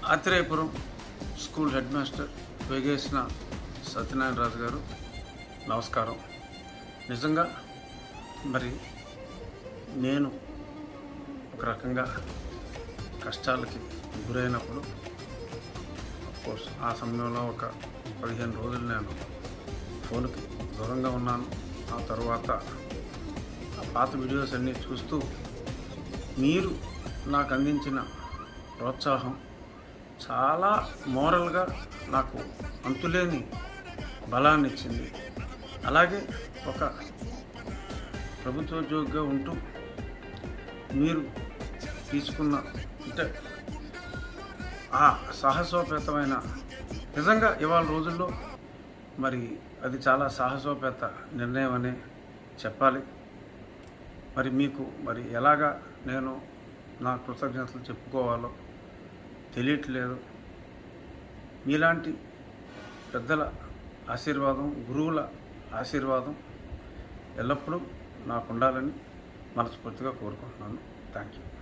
Atreyapuram school headmaster Vegesina Satyanarayana Raju గారు నమస్కారం నిజంగా మరి నేను ఒక రకంగా కష్టాలకి గురైనప్పుడు కోర్స్ ఆ సమయంలో ఒక పదిహేను రోజులు నేను ఫోన్కి దూరంగా ఉన్నాను ఆ తర్వాత ఆ పాత వీడియోస్ అన్నీ చూస్తూ మీరు నాకు అందించిన ప్రోత్సాహం చాలా మోరల్గా నాకు అంతులేని బలాన్ని ఇచ్చింది అలాగే ఒక ప్రభుత్వోద్యోగిగా ఉంటూ మీరు తీసుకున్న అంటే ఆ సాహసోపేతమైన నిజంగా ఇవాళ రోజుల్లో మరి అది చాలా సాహసోపేత నిర్ణయం అనే చెప్పాలి మరి మీకు మరి ఎలాగా నేను నా కృతజ్ఞతలు చెప్పుకోవాలో తెలియట్లేదు మీలాంటి పెద్దల ఆశీర్వాదం గురువుల ఆశీర్వాదం ఎల్లప్పుడూ నాకు ఉండాలని మనస్ఫూర్తిగా కోరుకుంటున్నాను థ్యాంక్ యూ